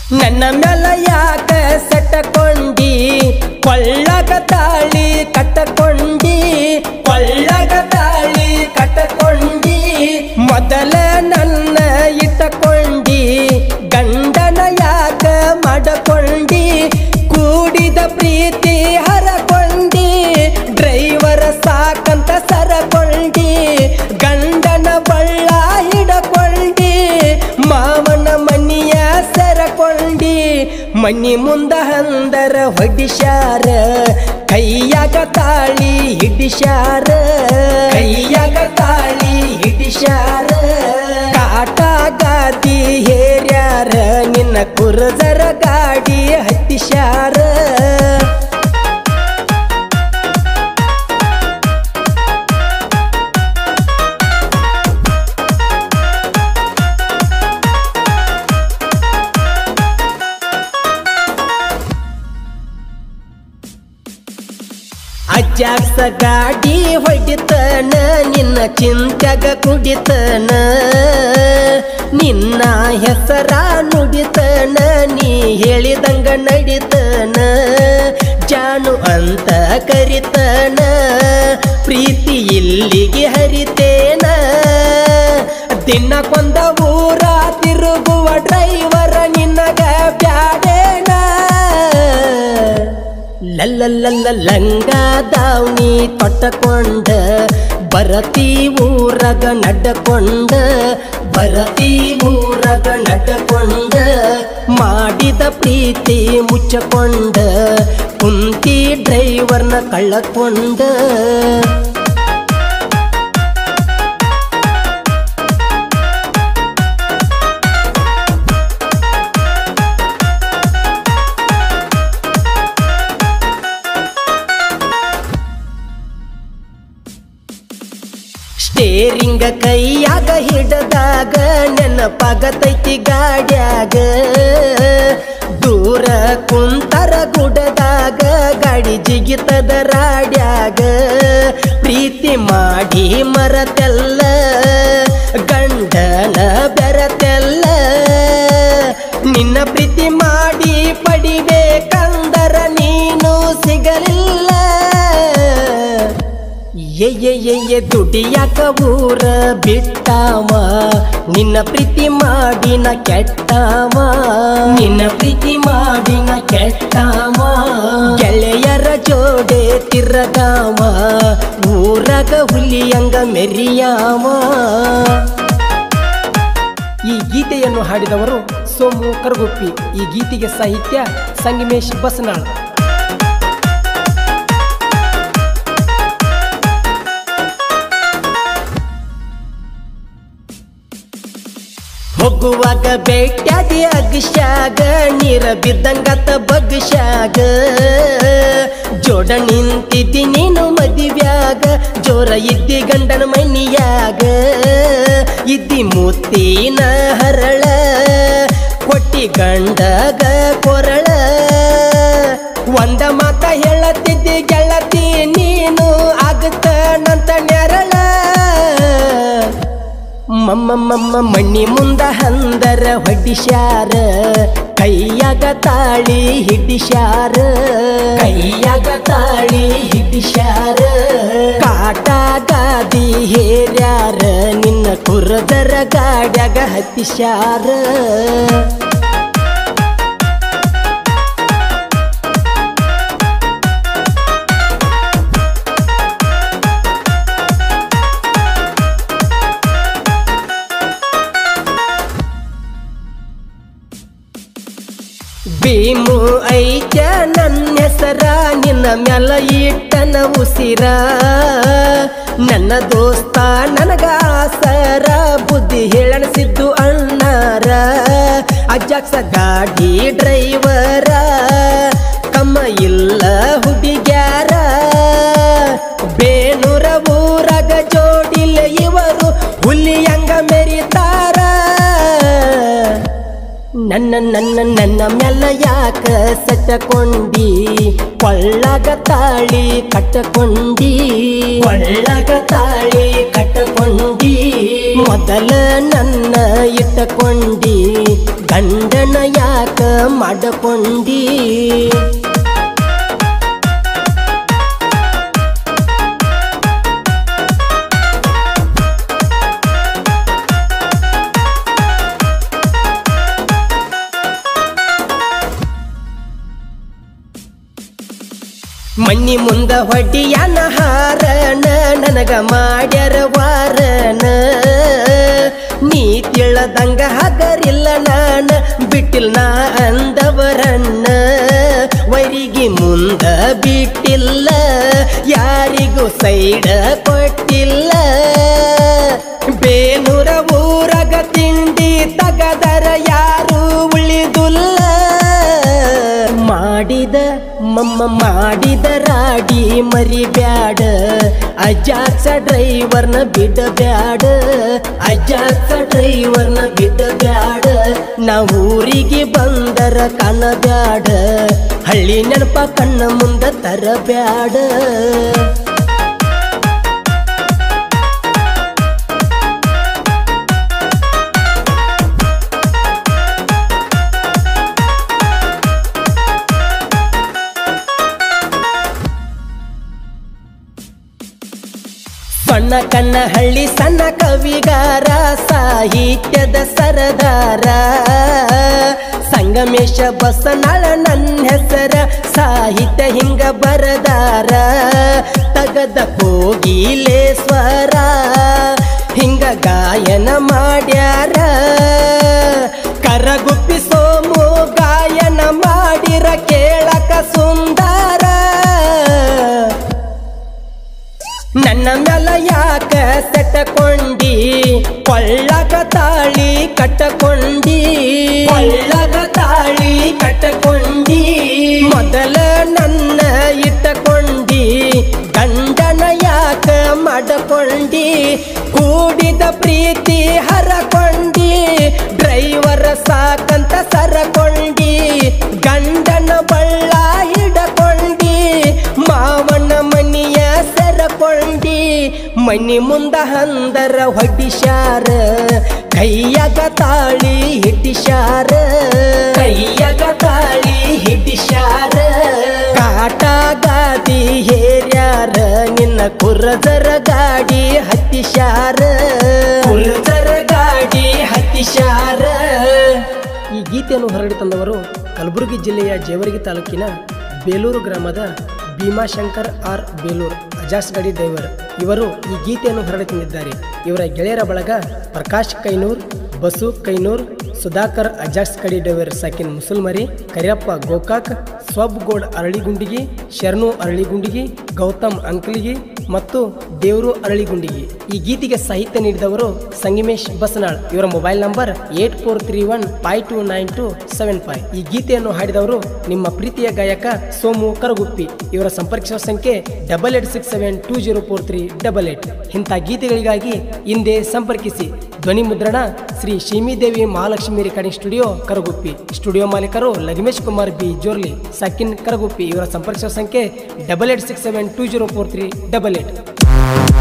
ನನ್ನ ಮ್ಯಾಲ ಯಾಕ ಸೆಟ್ಟಕೊಂಡಿ ಕೊಳ್ಳಗ ತಾಳಿ ಕಟ್ಟಕೊಂಡಿ ಕೊಳ್ಳಗ ತಾಳಿ ಕಟ್ಟಕೊಂಡಿ ಮೊದಲ ನನ್ನ ಇಟ್ಟಕೊಂಡಿ ಗಂಡನ ಯಾಕ ಮಾಡಕೊಂಡಿ ಕೂಡಿದ ಪ್ರೀತಿ ಹರಕೊಂಡಿ ಡ್ರೈವರ ಸಾಕಂತ ಸರಕೊಂಡಿ ಗಂಡನ ಬಳ್ಳ ಹಿಡಕೊಂಡಿ ಮಾವನ ಮನಿಯ ಸರಕೊಂಡಿ ಮನಿ ಮುಂದ ಹಂದರ ಹೊಡಿಸ್ಯಾರ ಕೈಯಾಗ ತಾಳಿ ಹಿಡಿಸ್ಯಾರ ಕೈಯಾಗ ತಾಳಿ ಹಿಡಿಸ್ಯಾರ ಕಾಟ ಗಾದಿ ಹೇರ್ಯಾರ ನಿನ್ನ ಕುರದರ ಗಾಡಿ ಹತ್ತಿಸ್ಯಾರ ಅಜ್ಜಾಕ್ಸ ಗಾಡಿ ಹೊಡಿತನ ನಿನ್ನ ಚಿಂತ್ಯಾಗ ಕುಡಿತನ ನಿನ್ನ ಹೆಸರ ನುಡಿತನ ನೀ ಹೇಳಿದಂಗ ನಡಿತನ ಜಾನು ಅಂತ ಕರಿತನ ಪ್ರೀತಿ ಇಲ್ಲಿಗೆ ಹರಿತೇನ ದಿನ ಕೊಂದ ಊರ ತಿರುಗುವ ಡ್ರೈವರ ನಿನ್ನಗ ಬ್ಯಾಡೇನ ಲಲ್ಲಲ್ಲ ಲಂಗ ದಾವಣಿ ತೊಟ್ಟಕೊಂಡ ಬರತಿ ಊರಗ ನಡ್ಕೊಂಡ ಬರತಿ ಊರಗ ನಡ್ಕೊಂಡ ಮಾಡಿದ ಪ್ರೀತಿ ಮುಚ್ಚಕೊಂಡ ಕುಂತಿ ಡ್ರೈವರ್ನ ಕಳ್ಳಕೊಂಡ ಸ್ಟೇರಿಂಗ ಕೈಯಾಗ ಹಿಡದಾಗ ನೆನಪಾಗತೈತಿ ಗಾಡ್ಯಾಗ ದೂರ ಕುಂತರ ಗುಡದಾಗ ಗಾಡಿ ಜಿಗಿತದ ರಾಡ್ಯಾಗ ಪ್ರೀತಿ ಮಾಡಿ ಮರತೆಲ್ಲ ಗಂಡನ ಬೆರತೆಲ್ಲ ನಿನ್ನ ಪ್ರೀತಿ ಮಾಡಿ ಪಡಿಬೇಕಂದರ ನೀನು ಸಿಗಲಿಲ್ಲ ಎಯ್ಯ ದುಡಿಯಾಕ ಊರ ಬಿಟ್ಟಾವ ನಿನ್ನ ಪ್ರೀತಿ ಮಾಡಿನ ಕೆಟ್ಟಾವ ನಿನ್ನ ಪ್ರೀತಿ ಮಾಡಿನ ಕೆಟ್ಟಾವ ಗೆಳೆಯರ ಜೋಡೆ ತಿರ್ಗಾವ ಊರಾಗ ಹುಲಿಯಂಗ ಮೆರಿಯಾವ ಈ ಗೀತೆಯನ್ನು ಹಾಡಿದವರು ಸೋಮು ಕರಗುಪ್ಪಿ ಈ ಗೀತೆಗೆ ಸಾಹಿತ್ಯ ಸಂಗಮೇಶ್ ಬಸನಾಳ್ ಹೋಗುವಾಗ ಬೇಟ್ಯಾದಿ ಅಗಶ್ಯಾಗ ನೀರ ಬಿದ್ದಂಗತ ಬಗ್ಶ್ಯಾಗ ಜೋಡ ನಿಂತಿದ್ದಿ ನೀನು ಮದಿವ್ಯಾಗ ಜೋರ ಇದ್ದಿ ಗಂಡನ ಮನಿಯಾಗ ಇದ್ದಿ ಮುತ್ತಿನ ಹರಳ ಕೊಟ್ಟಿ ಗಂಡಗ ಕೊರಳ ಒಂದ ಮಾತ ಹೇಳತ್ತಿದ್ದಿ ಗೆಳತಿ ನೀನು ಆಗತ್ತ ನಂತ ನೆರಳ ಮಮ್ಮ ಮಮ್ಮ ಮಣ್ಣಿ ಮುಂದ ಹಂದರ ಹೊಡಿಸ್ಯಾರ ಕೈಯಾಗ ತಾಳಿ ಹಿಡಿಸ್ಯಾರ ಕೈಯಾಗ ತಾಳಿ ಹಿಡಿಸ್ಯಾರ ಕಾಟ ಗಾದಿ ಹೇರ್ಯಾರ ನಿನ್ನ ಕುರದರ ಗಾಡ್ಯಾಗ ಹತ್ತಿಸ್ಯಾರ ಭೀಮು ಐಚ ನನ್ನ ಹೆಸರ ನಿನ್ನ ಮ್ಯಾಲ ಇಟ್ಟನ ಉಸಿರ ನನ್ನ ದೋಸ್ತ ನನಗ ಆಸರ ಬುದ್ಧಿ ಹೇಳಣಿಸಿದ್ದು ಅಣ್ಣಾರ ಅಜ್ಜಾಕ್ಸ ಗಾಡಿ ಡ್ರೈವರ ಕಮ್ಮ ಇಲ್ಲ ಹುಡುಗ್ಯಾರ ಬೇನೂರ ಊರಾಗ ಜೋಡಿಲ್ಲ ಇವರು ಹುಲಿಯಂಗ ಮೆರಿತಾರ ನನ್ನ ನನ್ನ ನನ್ನ ಮೆಲ್ಲ ಯಾಕ ಸಟ್ಟಕೊಂಡಿ ಕೊಳ್ಳಗ ತಾಳಿ ಕಟ್ಟಕೊಂಡಿ ಕೊಳ್ಳಗ ತಾಳಿ ಕಟ್ಟಕೊಂಡಿ ಮಾಡಕೊಂಡಿ ಮೊದಲ ನನ್ನ ಇಟ್ಟಕೊಂಡಿ ಗಂಡನ ಯಾಕ ಮಾಡಕೊಂಡಿ ಮಣ್ಣಿ ಮುಂದ ಹೊಡಿಯನ ಹಾರನ ನನಗ ಮಾಡ್ಯಾರ ವಾರನ ನೀ ತಿಳದಂಗ ಹಗರಿಲ್ಲ ನಾನ ಬಿಟ್ಟಿಲ್ ನಾ ಅಂದವರನ್ನ ವರಿಗೆ ಮುಂದ ಬಿಟ್ಟಿಲ್ಲ ಯಾರಿಗೂ ಸೈಡ ಕೊಟ್ಟಿಲ್ಲ ಬೇನೂರ ಊರಗ ತಿಂಡಿ ತಗದರ ಯಾರು ಉಳಿದುಲ್ಲ ಮಾಡಿದ ಮಮ್ಮ ಮಾಡಿದ ರಾಡಿ ಮರಿಬ್ಯಾಡ ಅಜಾಸ ಡ್ರೈವರ್ನ ಬಿಡಬ್ಯಾಡ ಅಜಾಸ ಡ್ರೈವರ್ನ ಬಿಡಬ್ಯಾಡ ನಾ ಊರಿಗೆ ಬಂದರ ಕಾಣಬ್ಯಾಡ ಹಳ್ಳಿ ನೆನಪ ಕಣ್ಣ ಮುಂದ ತರಬ್ಯಾಡ ಸಣ್ಣ ಕಣ್ಣ ಹಳ್ಳಿ ಸಣ್ಣ ಕವಿಗಾರ ಸಾಹಿತ್ಯದ ಸರದಾರ ಸಂಗಮೇಶ ಬಸನಾಳ ನನ್ನ ಹೆಸರ ಸಾಹಿತ್ಯ ಹಿಂಗ ಬರದಾರ ತಗದ ಕೋಗಿಲೆ ಸ್ವರ ಹಿಂಗ ಗಾಯನ ಮಾಡ್ಯಾರ ಕರಗುಪ್ಪಿ ಸೋಮು ಗಾಯನ ಮಾಡಿರ ಕೇಳಕ ಸುಂದರ ನನ್ನ ಮ್ಯಾಲ ಯಾಕ ಸೆಟಕೊಂಡಿ ಕೊಳ್ಳಗ ತಾಳಿ ಕಟ್ಟಕೊಂಡಿ ಕೊಳ್ಳಗ ತಾಳಿ ಕಟ್ಟಕೊಂಡಿ ಮೊದಲ ನನ್ನ ಇಟ್ಟಕೊಂಡಿ ಗಂಡನ ಯಾಕ ಮಾಡಕೊಂಡಿ ಕೂಡಿದ ಪ್ರೀತಿ ಹರಕೊಂಡಿ ಡ್ರೈವರ್ ಸಾಕಂತ ಸರಕೊಂಡಿ ಗಂಡನ ಬಳ್ಳ ಹಿಡಕೊಂಡಿ ಮಾವನ ಮನಿಯ ಸೆರಕೊಂಡಿ ಮನಿ ಮುಂದ ಹಂದರ ಹೊಡಿಶಾರ ಕೈಯಾಗ ತಾಳಿ ಹಿಡಿಶಾರ ಕೈಯಾಗ ತಾಳಿ ಹಿಡಿಶಾರ ಕಾಟ ಗಾದಿ ಹೇರ್ಯಾರ ನಿನ್ನ ಕುರಜರ ಗಾಡಿ ಹತ್ತಿಶಾರ ಕುರಜರ ಗಾಡಿ ಹತ್ತಿಶಾರ ಈ ಗೀತೆಯನ್ನು ಹೊರಡಿ ತಂದವರು ಕಲಬುರಗಿ ಜಿಲ್ಲೆಯ ಜೇವರ್ಗಿ ತಾಲೂಕಿನ ಬೇಲೂರು ಗ್ರಾಮದ ಭೀಮಾಶಂಕರ್ ಆರ್ ಬೇಲೂರ್ ಅಜಾಸ್ ಗಡಿ ಡ್ರೈವರ್ ಇವರು ಈ ಗೀತೆಯನ್ನು ಹೊರಡಿ ತಂದಿದ್ದಾರೆ ಇವರ ಗೆಳೆಯರ ಬಳಗ ಪ್ರಕಾಶ್ ಕೈನೂರ್ ಬಸು ಕೈನೂರ್ ಸುಧಾಕರ್ ಅಜಾಸ್ ಕಡಿ ಡ್ರೈವರ್ ಸಾಕಿನ್ ಮುಸಲ್ಮರಿ ಕರಿಯಪ್ಪ ಗೋಕಾಕ್ ಸ್ವಬ್ ಗೋಡ್ ಅರಳಿಗುಂಡಿಗಿ ಶರಣು ಅರಳಿಗುಂಡಿಗಿ ಗೌತಮ್ ಅಂಕಲಿಗಿ ಮತ್ತು ದೇವರು ಅರಳಿಗುಂಡಿಗಿ ಈ ಗೀತೆಗೆ ಸಾಹಿತ್ಯ ನೀಡಿದವರು ಸಂಗಮೇಶ್ ಬಸನಾಳ್ ಇವರ mobile number eight four three one five two nine two seven five ಈ ಗೀತೆಯನ್ನು ಹಾಡಿದವರು ನಿಮ್ಮ ಪ್ರೀತಿಯ ಗಾಯಕ ಸೋಮು ಕರಗುಪ್ಪಿ ಇವರ ಸಂಪರ್ಕಿಸುವ ಸಂಖ್ಯೆ double eight six seven two zero four three double eight ಇಂಥ ಗೀತೆಗಳಿಗಾಗಿ ಹಿಂದೆ ಸಂಪರ್ಕಿಸಿ ಧ್ವನಿ ಮುದ್ರಣ ಶ್ರೀ ಶೀಮಿದೇವಿ Mahalakshmi recording studio Karaguppi studio ಮಾಲೀಕರು ಲಗ್ನೇಶ್ ಕುಮಾರ್ ಬಿ ಜೋರ್ಲಿ ಸಕಿನ್ ಕರಗುಪ್ಪಿ ಇವರ ಸಂಪರ್ಕಿಸುವ ಸಂಖ್ಯೆ double eight six seven two zero four three double eight